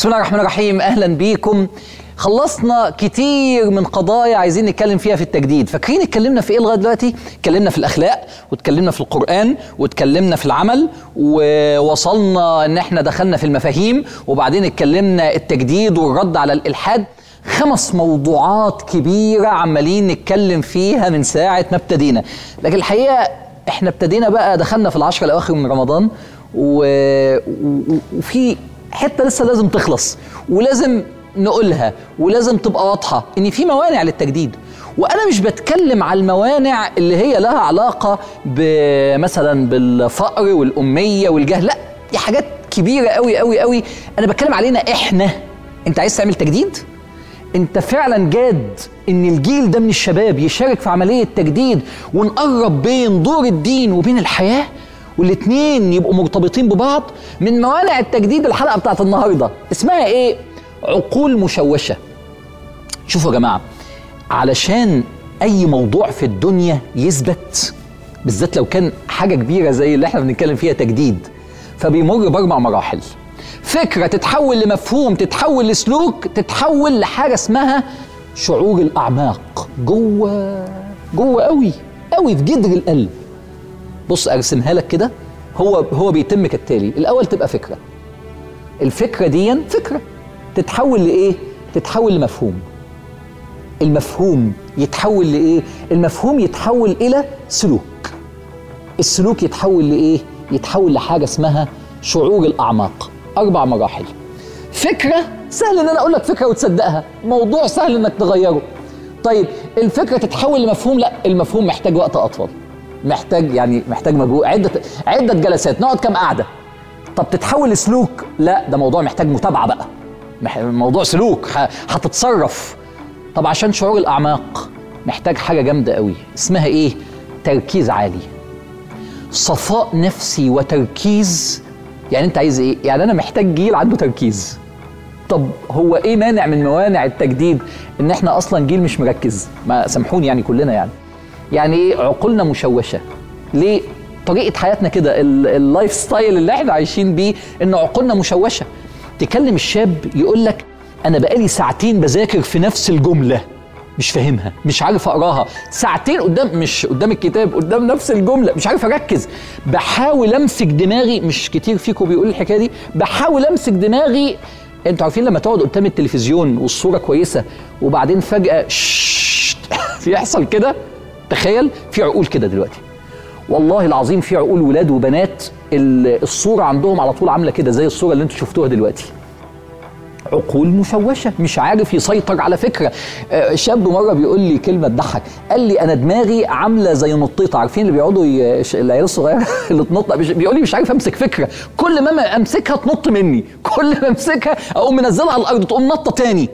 بسم الله الرحمن الرحيم اهلا بيكم خلصنا كتير من قضايا عايزين نتكلم فيها في التجديد فاكرين اتكلمنا في ايه لغايه دلوقتي اتكلمنا في الاخلاق واتكلمنا في القران واتكلمنا في العمل ووصلنا ان احنا دخلنا في المفاهيم وبعدين اتكلمنا التجديد والرد على الالحاد خمس موضوعات كبيره عمالين نتكلم فيها من ساعه ما ابتدينا لكن الحقيقه احنا ابتدينا بقى دخلنا في العشر الاواخر من رمضان و... و... وفي حته لسه لازم تخلص ولازم نقولها ولازم تبقى واضحه ان في موانع للتجديد وانا مش بتكلم على الموانع اللي هي لها علاقه مثلا بالفقر والاميه والجهل لا دي حاجات كبيره قوي قوي قوي انا بتكلم علينا احنا انت عايز تعمل تجديد انت فعلا جاد ان الجيل ده من الشباب يشارك في عمليه تجديد ونقرب بين دور الدين وبين الحياه والاتنين يبقوا مرتبطين ببعض من موانع التجديد الحلقه بتاعت النهارده اسمها ايه عقول مشوشه شوفوا يا جماعه علشان اي موضوع في الدنيا يثبت بالذات لو كان حاجه كبيره زي اللي احنا بنتكلم فيها تجديد فبيمر باربع مراحل فكره تتحول لمفهوم تتحول لسلوك تتحول لحاجه اسمها شعور الاعماق جوه جوه قوي قوي في جدر القلب بص ارسمها لك كده هو هو بيتم كالتالي الاول تبقى فكره الفكره دي فكره تتحول لايه تتحول لمفهوم المفهوم يتحول لايه المفهوم يتحول الى سلوك السلوك يتحول لايه يتحول لحاجه اسمها شعور الاعماق اربع مراحل فكره سهل ان انا اقول لك فكره وتصدقها موضوع سهل انك تغيره طيب الفكره تتحول لمفهوم لا المفهوم محتاج وقت اطول محتاج يعني محتاج مجهود عده عده جلسات نقعد كام قعده طب تتحول لسلوك لا ده موضوع محتاج متابعه بقى موضوع سلوك هتتصرف طب عشان شعور الاعماق محتاج حاجه جامده قوي اسمها ايه تركيز عالي صفاء نفسي وتركيز يعني انت عايز ايه يعني انا محتاج جيل عنده تركيز طب هو ايه مانع من موانع التجديد ان احنا اصلا جيل مش مركز ما سامحوني يعني كلنا يعني يعني ايه عقولنا مشوشه ليه طريقه حياتنا كده اللايف ستايل اللي احنا عايشين بيه ان عقولنا مشوشه تكلم الشاب يقول لك انا بقالي ساعتين بذاكر في نفس الجمله مش فاهمها مش عارف اقراها ساعتين قدام مش قدام الكتاب قدام نفس الجمله مش عارف اركز بحاول امسك دماغي مش كتير فيكم بيقول الحكايه دي بحاول امسك دماغي انتوا عارفين لما تقعد قدام التلفزيون والصوره كويسه وبعدين فجاه يحصل كده تخيل في عقول كده دلوقتي والله العظيم في عقول ولاد وبنات الصوره عندهم على طول عامله كده زي الصوره اللي انتوا شفتوها دلوقتي عقول مشوشه مش عارف يسيطر على فكره شاب مره بيقول لي كلمه تضحك قال لي انا دماغي عامله زي نطيطه عارفين اللي بيقعدوا ي... العيال الصغيره اللي تنط بيقول لي مش عارف امسك فكره كل ما امسكها تنط مني كل ما امسكها اقوم منزلها على الارض تقوم نطه تاني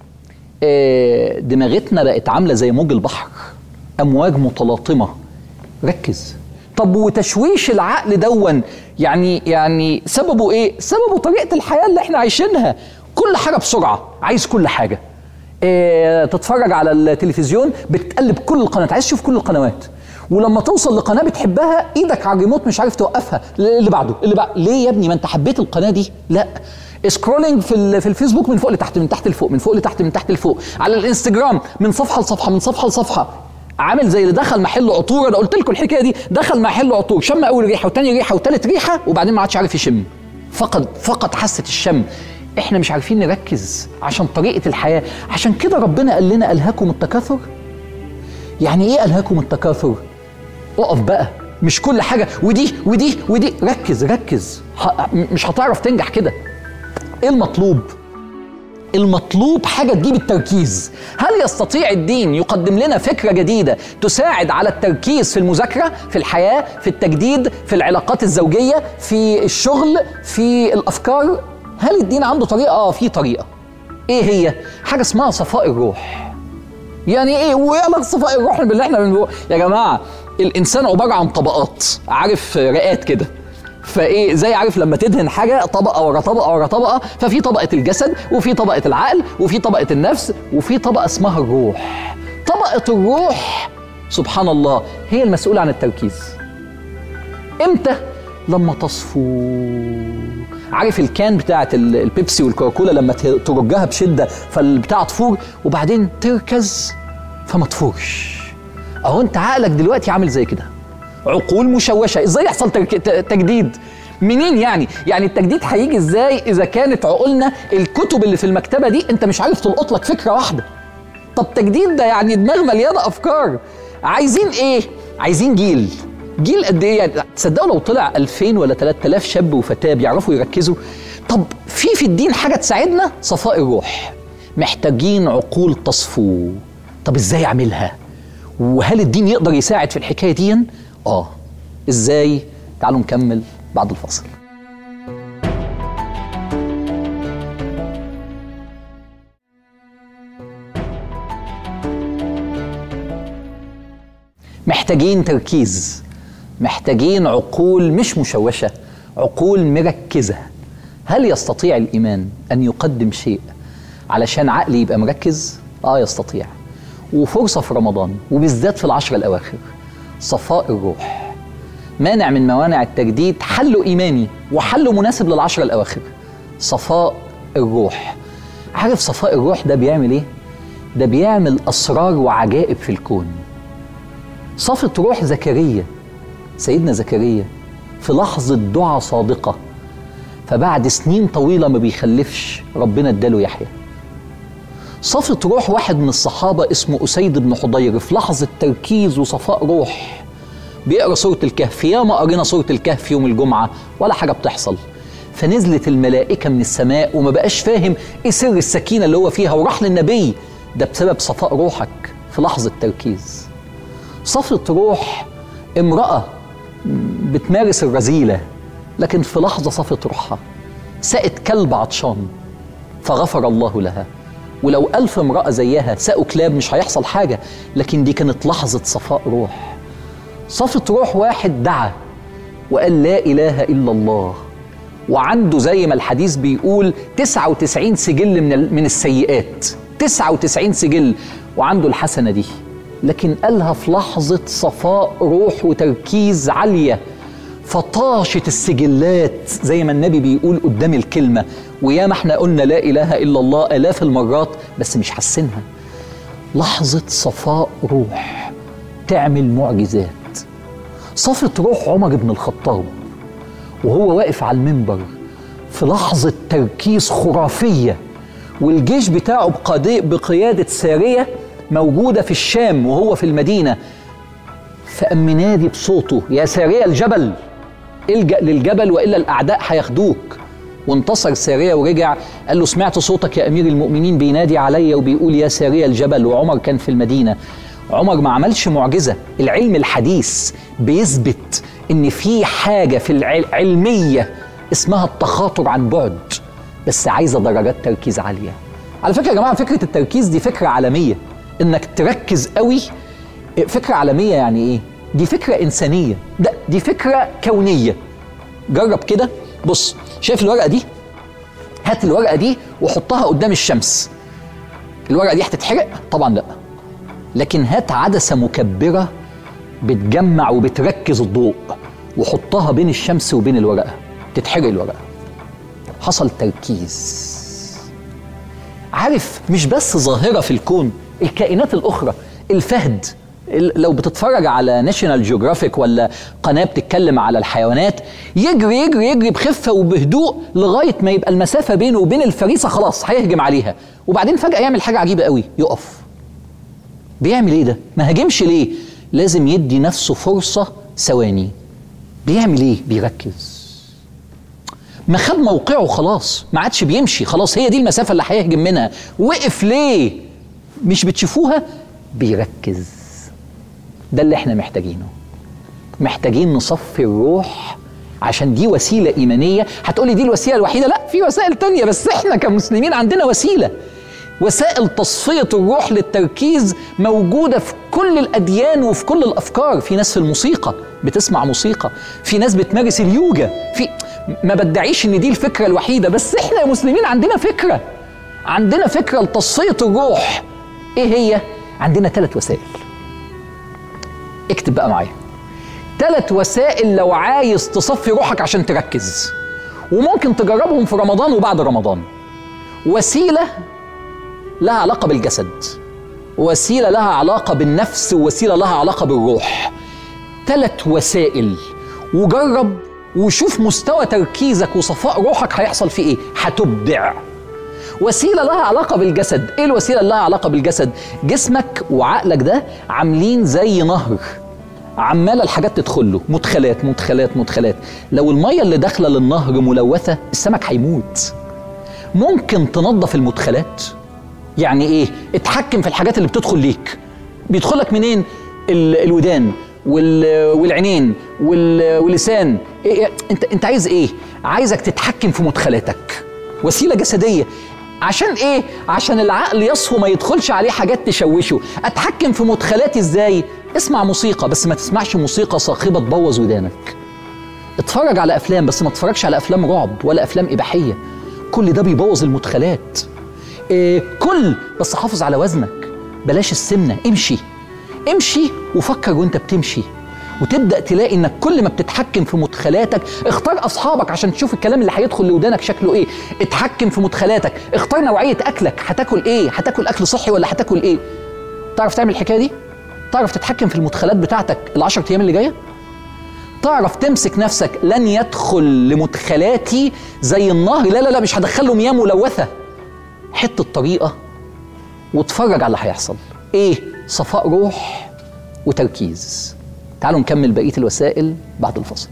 دماغتنا بقت عامله زي موج البحر امواج متلاطمه ركز طب وتشويش العقل دون يعني يعني سببه ايه سببه طريقه الحياه اللي احنا عايشينها كل حاجه بسرعه عايز كل حاجه إيه تتفرج على التلفزيون بتقلب كل القنوات عايز تشوف كل القنوات ولما توصل لقناه بتحبها ايدك على الريموت مش عارف توقفها اللي بعده اللي بعد ليه يا ابني ما انت حبيت القناه دي لا سكرولينج في في الفيسبوك من فوق لتحت من تحت لفوق من فوق لتحت من تحت لفوق على الانستجرام من صفحه لصفحه من صفحه لصفحه عامل زي اللي دخل محل عطور انا قلت لكم الحكايه دي دخل محل عطور شم اول ريحه وثاني ريحه وثالث ريحه وبعدين ما عادش عارف يشم فقد فقد حاسه الشم احنا مش عارفين نركز عشان طريقه الحياه عشان كده ربنا قال لنا الهاكم التكاثر يعني ايه الهاكم التكاثر اقف بقى مش كل حاجه ودي ودي ودي ركز ركز مش هتعرف تنجح كده ايه المطلوب المطلوب حاجه تجيب التركيز هل يستطيع الدين يقدم لنا فكره جديده تساعد على التركيز في المذاكره في الحياه في التجديد في العلاقات الزوجيه في الشغل في الافكار هل الدين عنده طريقه اه في طريقه ايه هي حاجه اسمها صفاء الروح يعني ايه وايه علاقه صفاء الروح باللي احنا بنقول يا جماعه الانسان عباره عن طبقات عارف رئات كده فايه زي عارف لما تدهن حاجه طبقه ورا طبقه ورا طبقه ففي طبقه الجسد وفي طبقه العقل وفي طبقه النفس وفي طبقه اسمها الروح طبقه الروح سبحان الله هي المسؤوله عن التركيز امتى لما تصفو عارف الكان بتاعت ال- البيبسي والكوكاكولا لما ت- ترجها بشده فالبتاع تفور وبعدين تركز فما تفورش اهو انت عقلك دلوقتي عامل زي كده عقول مشوشه ازاي يحصل ترك... ت- تجديد منين يعني يعني التجديد هيجي ازاي اذا كانت عقولنا الكتب اللي في المكتبه دي انت مش عارف تلقط لك فكره واحده طب تجديد ده يعني دماغ مليانه افكار عايزين ايه عايزين جيل جيل قد ايه يعني تصدقوا لو طلع 2000 ولا 3000 شاب وفتاه بيعرفوا يركزوا طب في في الدين حاجه تساعدنا صفاء الروح محتاجين عقول تصفو طب ازاي اعملها وهل الدين يقدر يساعد في الحكايه دي اه ازاي تعالوا نكمل بعد الفاصل محتاجين تركيز محتاجين عقول مش مشوشه عقول مركزه هل يستطيع الايمان ان يقدم شيء علشان عقلي يبقى مركز اه يستطيع وفرصه في رمضان وبالذات في العشر الاواخر صفاء الروح مانع من موانع التجديد حله ايماني وحله مناسب للعشر الاواخر صفاء الروح عارف صفاء الروح ده بيعمل ايه ده بيعمل اسرار وعجائب في الكون صفت روح زكريا سيدنا زكريا في لحظة دعاء صادقة فبعد سنين طويلة ما بيخلفش ربنا اداله يحيى صفت روح واحد من الصحابة اسمه أسيد بن حضير في لحظة تركيز وصفاء روح بيقرا سورة الكهف ياما قرينا سورة الكهف يوم الجمعة ولا حاجة بتحصل فنزلت الملائكة من السماء وما بقاش فاهم ايه سر السكينة اللي هو فيها وراح للنبي ده بسبب صفاء روحك في لحظة تركيز صفت روح امرأة بتمارس الرذيلة لكن في لحظة صفت روحها سقت كلب عطشان فغفر الله لها ولو ألف امرأة زيها سقوا كلاب مش هيحصل حاجة لكن دي كانت لحظة صفاء روح صفت روح واحد دعا وقال لا إله إلا الله وعنده زي ما الحديث بيقول 99 سجل من ال- من السيئات 99 سجل وعنده الحسنة دي لكن قالها في لحظة صفاء روح وتركيز عالية فطاشت السجلات زي ما النبي بيقول قدام الكلمة وياما احنا قلنا لا إله إلا الله آلاف المرات بس مش حاسينها لحظة صفاء روح تعمل معجزات صفت روح عمر بن الخطاب وهو واقف على المنبر في لحظة تركيز خرافية والجيش بتاعه بقادي- بقيادة سارية موجودة في الشام وهو في المدينة فقام منادي بصوته يا سارية الجبل الجأ للجبل وإلا الأعداء هياخدوك وانتصر سارية ورجع قال له سمعت صوتك يا أمير المؤمنين بينادي عليا وبيقول يا سارية الجبل وعمر كان في المدينة عمر ما عملش معجزة العلم الحديث بيثبت إن في حاجة في العلمية اسمها التخاطر عن بعد بس عايزة درجات تركيز عالية على فكرة يا جماعة فكرة التركيز دي فكرة عالمية إنك تركز قوي فكرة عالمية يعني إيه؟ دي فكرة إنسانية ده دي فكرة كونية جرب كده بص شايف الورقة دي؟ هات الورقة دي وحطها قدام الشمس الورقة دي هتتحرق؟ طبعا لأ لكن هات عدسة مكبرة بتجمع وبتركز الضوء وحطها بين الشمس وبين الورقة تتحرق الورقة حصل تركيز عارف مش بس ظاهرة في الكون الكائنات الأخرى الفهد ال- لو بتتفرج على ناشونال جيوغرافيك ولا قناة بتتكلم على الحيوانات يجري يجري يجري بخفة وبهدوء لغاية ما يبقى المسافة بينه وبين الفريسة خلاص هيهجم عليها وبعدين فجأة يعمل حاجة عجيبة قوي يقف بيعمل ايه ده؟ ما هاجمش ليه؟ لازم يدي نفسه فرصة ثواني بيعمل ايه؟ بيركز ما خد موقعه خلاص ما عادش بيمشي خلاص هي دي المسافة اللي هيهجم منها وقف ليه؟ مش بتشوفوها؟ بيركز ده اللي احنا محتاجينه محتاجين نصفي الروح عشان دي وسيلة إيمانية هتقولي دي الوسيلة الوحيدة لا في وسائل تانية بس احنا كمسلمين عندنا وسيلة وسائل تصفية الروح للتركيز موجودة في كل الأديان وفي كل الأفكار في ناس في الموسيقى بتسمع موسيقى في ناس بتمارس اليوجا في ما بدعيش ان دي الفكرة الوحيدة بس احنا يا مسلمين عندنا فكرة عندنا فكرة لتصفية الروح ايه هي؟ عندنا ثلاث وسائل اكتب بقى معايا ثلاث وسائل لو عايز تصفي روحك عشان تركز وممكن تجربهم في رمضان وبعد رمضان وسيله لها علاقه بالجسد وسيله لها علاقه بالنفس ووسيله لها علاقه بالروح ثلاث وسائل وجرب وشوف مستوى تركيزك وصفاء روحك هيحصل فيه ايه هتبدع وسيله لها علاقه بالجسد ايه الوسيله اللي لها علاقه بالجسد جسمك وعقلك ده عاملين زي نهر عماله الحاجات تدخل له مدخلات مدخلات مدخلات لو الميه اللي داخله للنهر ملوثه السمك هيموت ممكن تنظف المدخلات يعني ايه اتحكم في الحاجات اللي بتدخل ليك بيدخلك منين ال- الودان وال- والعينين وال- واللسان إيه إيه؟ انت انت عايز ايه عايزك تتحكم في مدخلاتك وسيله جسديه عشان ايه عشان العقل يصفو ما يدخلش عليه حاجات تشوشه اتحكم في مدخلاتي ازاي اسمع موسيقى بس ما تسمعش موسيقى صاخبه تبوظ ودانك اتفرج على افلام بس ما تتفرجش على افلام رعب ولا افلام اباحيه كل ده بيبوظ المدخلات إيه كل بس حافظ على وزنك بلاش السمنه امشي امشي وفكر وانت بتمشي وتبدا تلاقي انك كل ما بتتحكم في مدخلاتك اختار اصحابك عشان تشوف الكلام اللي هيدخل لودانك شكله ايه اتحكم في مدخلاتك اختار نوعيه اكلك هتاكل ايه هتاكل اكل صحي ولا هتاكل ايه تعرف تعمل الحكايه دي تعرف تتحكم في المدخلات بتاعتك العشر ايام اللي جايه تعرف تمسك نفسك لن يدخل لمدخلاتي زي النهر لا لا لا مش هدخله مياه ملوثه حط الطريقه واتفرج على اللي هيحصل ايه صفاء روح وتركيز تعالوا نكمل بقيه الوسائل بعد الفصل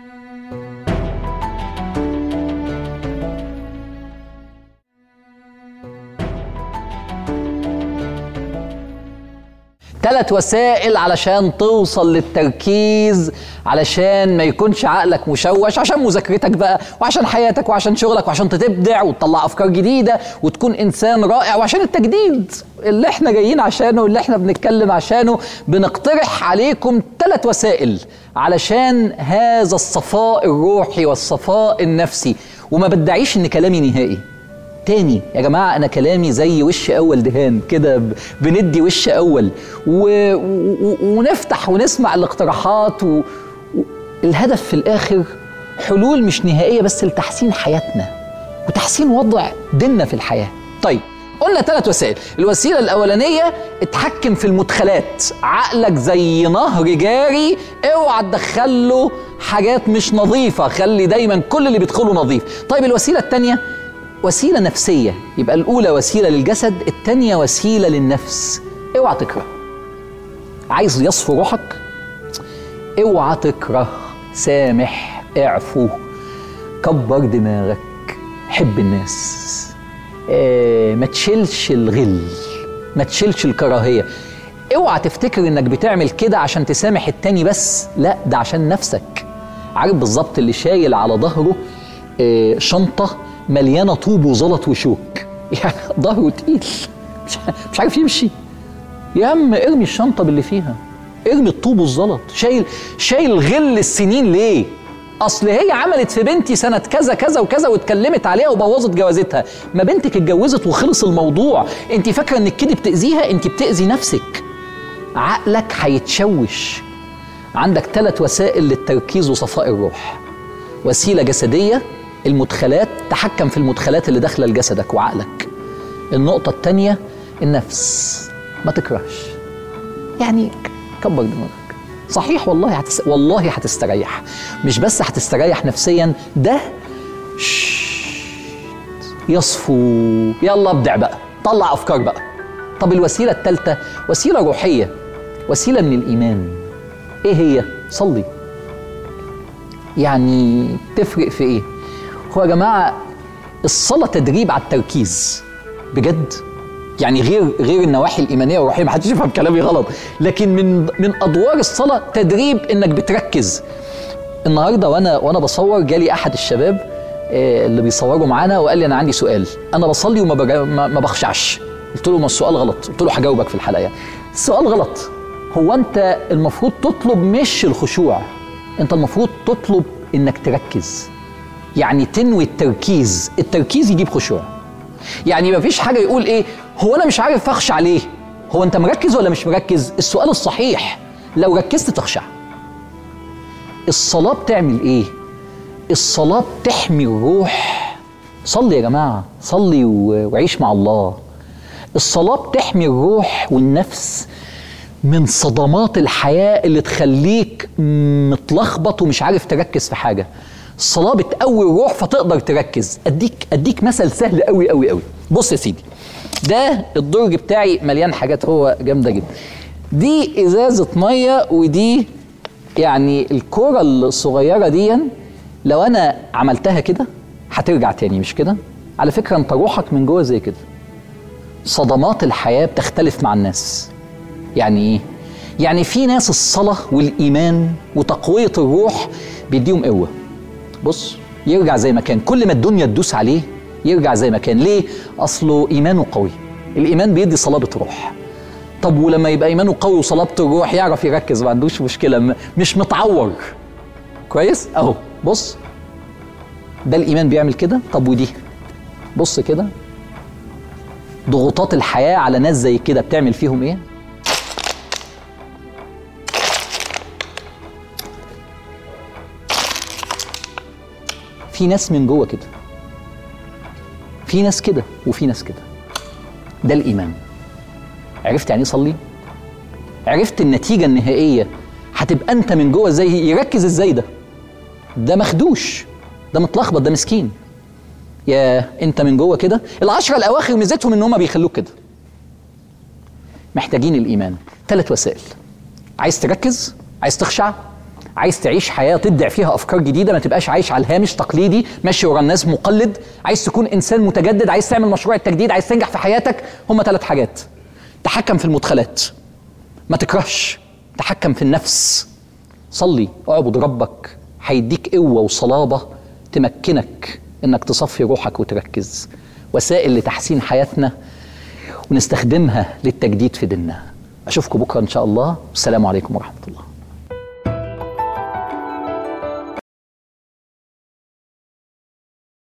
ثلاث وسائل علشان توصل للتركيز علشان ما يكونش عقلك مشوش عشان مذاكرتك بقى وعشان حياتك وعشان شغلك وعشان تبدع وتطلع افكار جديده وتكون انسان رائع وعشان التجديد اللي احنا جايين عشانه واللي احنا بنتكلم عشانه بنقترح عليكم ثلاث وسائل علشان هذا الصفاء الروحي والصفاء النفسي وما بدعيش ان كلامي نهائي تاني يا جماعة أنا كلامي زي وش أول دهان كده ب- بندي وش أول و... و... ونفتح ونسمع الاقتراحات و... و... الهدف في الآخر حلول مش نهائية بس لتحسين حياتنا وتحسين وضع ديننا في الحياة طيب قلنا ثلاث وسائل الوسيلة الأولانية اتحكم في المدخلات عقلك زي نهر جاري اوعى تدخله حاجات مش نظيفة خلي دايما كل اللي بيدخله نظيف طيب الوسيلة الثانية وسيلة نفسية يبقى الأولى وسيلة للجسد الثانية وسيلة للنفس اوعى تكره عايز يصفو روحك اوعى تكره سامح اعفو كبر دماغك حب الناس آه ما تشيلش الغل ما تشيلش الكراهية اوعى تفتكر انك بتعمل كده عشان تسامح التاني بس لا ده عشان نفسك عارف بالظبط اللي شايل على ظهره آه شنطة مليانة طوب وزلط وشوك يعني ظهره تقيل مش مش عارف يمشي يا عم ارمي الشنطة باللي فيها ارمي الطوب والزلط شايل شايل غل السنين ليه اصل هي عملت في بنتي سنة كذا كذا وكذا واتكلمت عليها وبوظت جوازتها ما بنتك اتجوزت وخلص الموضوع انت فاكرة انك كده بتأذيها انت بتأذي نفسك عقلك هيتشوش عندك ثلاث وسائل للتركيز وصفاء الروح وسيلة جسدية المدخلات تحكم في المدخلات اللي داخلة لجسدك وعقلك النقطة الثانية النفس ما تكرهش يعني كبر دماغك صحيح والله هتس... والله هتستريح مش بس هتستريح نفسيا ده ششت. يصفو يلا ابدع بقى طلع افكار بقى طب الوسيله الثالثه وسيله روحيه وسيله من الايمان ايه هي صلي يعني تفرق في ايه هو يا جماعه الصلاه تدريب على التركيز بجد يعني غير غير النواحي الايمانيه والروحيه ما حدش يفهم كلامي غلط لكن من من ادوار الصلاه تدريب انك بتركز النهارده وانا وانا بصور جالي احد الشباب آه، اللي بيصوروا معانا وقال لي انا عندي سؤال انا بصلي وما بجا- ما ما بخشعش قلت له ما السؤال غلط قلت له هجاوبك في الحلقه السؤال غلط هو انت المفروض تطلب مش الخشوع انت المفروض تطلب انك تركز يعني تنوي التركيز التركيز يجيب خشوع يعني مفيش حاجه يقول ايه هو انا مش عارف اخشع ليه هو انت مركز ولا مش مركز السؤال الصحيح لو ركزت تخشع الصلاه بتعمل ايه الصلاه بتحمي الروح صلي يا جماعه صلي و- وعيش مع الله الصلاه بتحمي الروح والنفس من صدمات الحياه اللي تخليك متلخبط ومش عارف تركز في حاجه الصلاه بتقوي الروح فتقدر تركز اديك اديك مثل سهل قوي قوي قوي بص يا سيدي ده الدرج بتاعي مليان حاجات هو جامده جدا دي ازازه ميه ودي يعني الكرة الصغيرة دي لو أنا عملتها كده هترجع تاني مش كده؟ على فكرة أنت روحك من جوه زي كده صدمات الحياة بتختلف مع الناس يعني إيه؟ يعني في ناس الصلاة والإيمان وتقوية الروح بيديهم قوة بص يرجع زي ما كان كل ما الدنيا تدوس عليه يرجع زي ما كان ليه؟ أصله إيمانه قوي الإيمان بيدي صلابة روح طب ولما يبقى ايمانه قوي وصلابه الروح يعرف يركز ما عندوش مشكله م- مش متعور كويس اهو بص ده الايمان بيعمل كده طب ودي بص كده ضغوطات الحياه على ناس زي كده بتعمل فيهم ايه في ناس من جوه كده في ناس كده وفي ناس كده ده الايمان عرفت يعني ايه صلي؟ عرفت النتيجة النهائية هتبقى أنت من جوه ازاي يركز ازاي ده؟ ده مخدوش ده متلخبط ده مسكين يا أنت من جوه كده العشرة الأواخر ميزتهم إن هما بيخلوك كده محتاجين الإيمان ثلاث وسائل عايز تركز عايز تخشع عايز تعيش حياة تبدع فيها أفكار جديدة ما تبقاش عايش على الهامش تقليدي ماشي ورا الناس مقلد عايز تكون إنسان متجدد عايز تعمل مشروع التجديد عايز تنجح في حياتك هما ثلاث حاجات تحكم في المدخلات ما تكرهش تحكم في النفس صلي اعبد ربك هيديك قوة وصلابة تمكنك انك تصفي روحك وتركز وسائل لتحسين حياتنا ونستخدمها للتجديد في ديننا اشوفكم بكرة ان شاء الله والسلام عليكم ورحمة الله